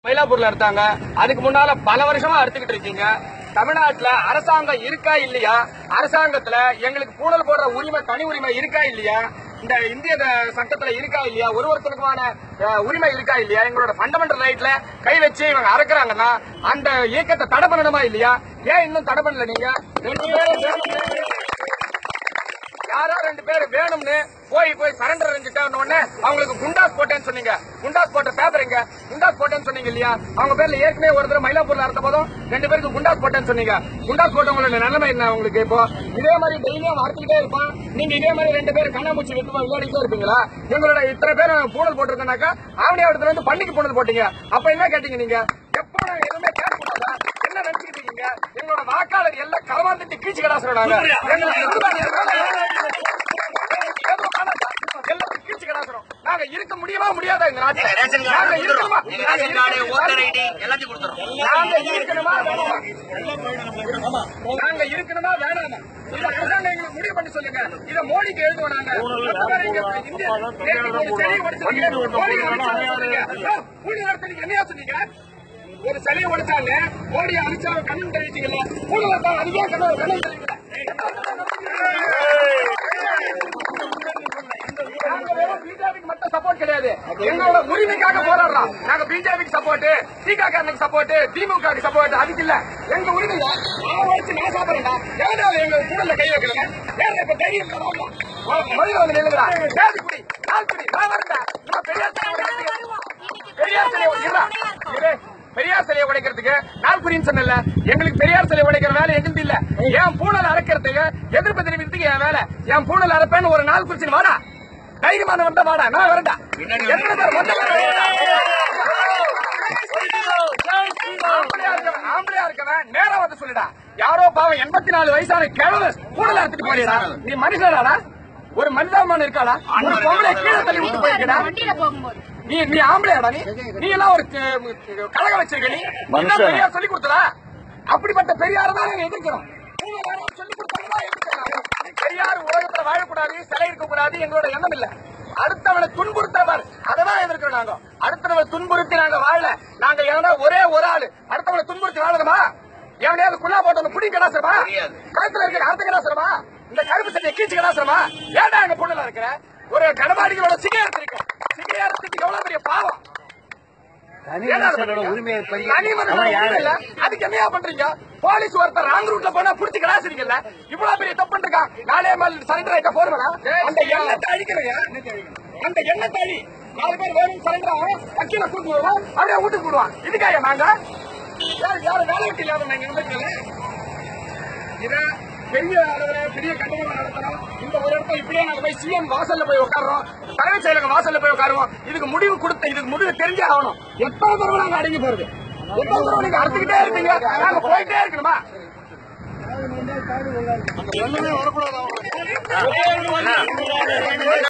மயிலாப்பூர்ல எடுத்தாங்க அதுக்கு முன்னால பல வருஷமா எடுத்துக்கிட்டு இருக்கீங்க தமிழ்நாட்டுல அரசாங்கம் இருக்கா இல்லையா அரசாங்கத்துல எங்களுக்கு பூணல் போடுற உரிமை தனி உரிமை இருக்கா இல்லையா இந்த இந்திய த- சட்டத்துல இருக்கா இல்லையா ஒரு ஒருத்தருக்குமான அஹ், உரிமை இருக்கா இல்லையா எங்களோட ஃபண்டமெண்டல் ரைட்ல கை வச்சு இவங்க அறக்குறாங்கன்னா அந்த இயக்கத்தை தடை பண்ணணுமா இல்லையா ஏன் இன்னும் தடை பண்ணல நீங்க ரெண்டு பேரும் வேணும். யாரோ ரெண்டு பேர் வேணும்னு போய் போய் சரண்டர் அடைஞ்சிட்டாங்க உடனே அவங்களுக்கு குண்டாஸ் போட்டேன்னு சொன்னீங்க குண்டாஸ் போட்ட பேப்பர் எங்க குண்டாஸ் போட்டேன்னு சொன்னீங்க இல்லையா அவங்க பேர்ல ஏற்கனவே ஒரு தடவை மயிலாப்பூர்ல இருந்த போதும் ரெண்டு பேருக்கு குண்டாஸ் போட்டேன்னு சொன்னீங்க குண்டாஸ் போட்டவங்களோட நிலைமை என்ன உங்களுக்கு இப்போ இதே மாதிரி டெய்லியும் வளர்த்துக்கிட்டே இருப்பான் நீங்க இதே மாதிரி ரெண்டு பேர் கண்ணாமூச்சி விட்டு விளையாடிட்டே இருப்பீங்களா எங்களோட இத்தனை பேர் பூணல் போட்டிருக்கனாக்கா ஆவணி இடத்துல இருந்து பள்ளிக்கு பூணல் போட்டீங்க அப்ப என்ன கேட்டீங்க நீங்க எப்போ நாங்க எதுவுமே கேட்கக்கூடாதா என்ன நினைச்சுக்கிட்டு இருக்கீங்க எங்களோட வாக்காளர் எல்லாம் களவாந்துட்டு கீச்சு கடாசுறோம் நாங்க எல்லாரும் கீச்சு கடாசுறோம் நாங்க இருக்க முடியுமா முடியாதா இந்த நாட்டுல ரேஷன் நாங்க கார்டு இருக்கணுமா கொடுத்துறோம் நீங்க ரேஷன் கார்டு ஓட்டர் ஐடி எல்லாத்தையும் கொடுத்துறோம் நாங்க இருக்கணுமா வேணாமா நாங்க இருக்கணுமா வேணாமா இத அரசாங்கம் எங்களுக்கு முடிவு பண்ணி சொல்லுங்க இத மோடிக்கு எழுதுவோம் நாங்க மத்தவரை இங்க இந்திய தேசிய ஒரு சிலையை உடைச்சிருக்கீங்க. மோடிக்கு அனுப்பிச்சு சொல்லுங்க. யோ, கூலி நடத்துறீங்க என்னையா சொன்னீங்க ஒரு சிலையை உடைச்சாங்க மோடி அனுப்பிச்சா கண்ணன் தெரிவிச்சீங்கல்ல கூலி நடத்தாங்க அதுக்கே கண்ணன் கண்ணன் நாங்க வெறும் பிஜேபிக்கு மட்டும் சப்போர்ட் கிடையாது எங்களோட உரிமைக்காக போராடுறோம் நாங்க பிஜேபிக்கு சப்போர்ட் திகாக்கு சப்போர்ட் திமுக சப்போர்ட் அதுக்கு இல்ல எங்க உரிமையா நான் வச்சு நான் சாப்பிடுறேன் ஏன்னா எங்க கூடல கை வைக்கல ஏன் இப்ப தைரியம் தராங்க? மொழி வந்து நில்லுங்கடா ஏது குடி நாள் குடி நான் வரேன் நம்ம பெரியார் சிலையை உடைக்கிறதுக்கு- பெரியார் சிலையை உடைக்கிறா இரு. பெரியார் சிலையை உடைக்கிறதுக்கு நாள் குறின்னு சொன்னல எங்களுக்கு பெரியார் சிலை உடைக்கிற வேலை எங்களுக்கு இல்ல என் பூனல் அரைக்கிறதுக்கு எதிர்ப்பு தெரிவிக்கிறதுக்கு என் வேலை என் பூனல் அரைப்பேன்னு ஒரு நாள் குறிச்சு வாடா தைரியமான வந்தா வாடா நான் வரேன்டா எத்தனை பேர் மொத்த பேர் ஆம்பளையா இருக்கவன், ஆம்பளையா இருக்கவன் நேரா வந்து சொல்லுடா யாரோ பாவம் எண்பத்தி நாலு வயசான கிழவு கூடல எடுத்துட்டு போயிடா நீ மனுஷனாடா ஒரு மனிதாபிமானம் இருக்காடா ஒரு பொம்பளை கீழே தள்ளி விட்டு போயிருக்கடா வண்டியில போகும்போது நீ நீ ஆம்பளையாடா நீ நீ எல்லாம் ஒரு க- கழகம் வச்சிருக்க நீ நீதான் பெரியார் சொல்லி கொடுத்தடா அப்படிப்பட்ட பெரியார் தான் நாங்க எதிர்க்கிறோம் நீங்க யாராவது சொல்லி கொடுத்தாங்கன்னா எதிர்க்கிறோம். பெரியார் உலகத்துல வாழக்கூடாது சிலை இருக்கக்கூடாது எங்களோட எண்ணம் இல்ல அடுத்தவனை துன்புறுத்தவர் அததான் எதிர்க்கிறோம் நாங்க அடுத்தவனை துன்புறுத்தி நாங்க வாழல நாங்க எவனா ஒரே ஒரு ஆளு அடுத்தவனை துன்புறுத்தி வாழணுமா எவனையாவது குள்ளா போட்டு புடி கடாசுரமா தெரியாது. கழுத்துல இருக்க அடுத்த கடாசுரமா இந்த கருப்பு சட்டையை கீச்சு கடாசுரமா ஏன்டா எங்க பொண்ணுல இருக்கிற ஒரு கடமாடிகளோட சிகையரத்து இருக்கு சிகையரத்துக்கு எவ்வளவு பெரிய பாவம் ஏன்டா அதை பண்றீங்க? தனி மனிதனோட உரிமை இல்ல. அதுக்கு என்னையா பண்றீங்க போலீஸ் ஒருத்தர் ராங் ரூட்ல போனா புடிச்சு கடாசிருக்கீங்கல்ல இவ்வளவு பெரிய தப்பு பண்ணிருக்கான் நாளே மேல் சரண்டர் ஆயிட்டா போருவனா அந்த எண்ணத்தை அழிக்கிறையா அந்த எண்ணத்தை அழி நாலு பேர் வேணும் சரண்டர் ஆகும் கட்சியில கூட்டு வருவோம் அப்படியே வீட்டுக்கு போடுவான் இதுக்காக நாங்க யாரு யாரு வேலை விட்டு இல்லாத நாங்க இருந்துக்கல இத பெரிய அளவுல பெரிய கட்டணம் நடத்துறோம் இந்த ஒரு இடத்துல இப்படியே நாங்க போய் சிஎம் வாசல்ல போய் உட்கார்றோம் தலைமைச் செயலகம் வாசல்ல போய் உட்காருவோம் இதுக்கு முடிவு கொடுத்த இதுக்கு முடிவு தெரிஞ்சே ஆகணும் எத்தனை தடவை நாங்க அடங்கி போறது எத்தனை தடவை நீங்க அறுத்துக்கிட்டே இருப்பீங்க நாங்க போயிட்டே இருக்கணுமா வரக்கூடாது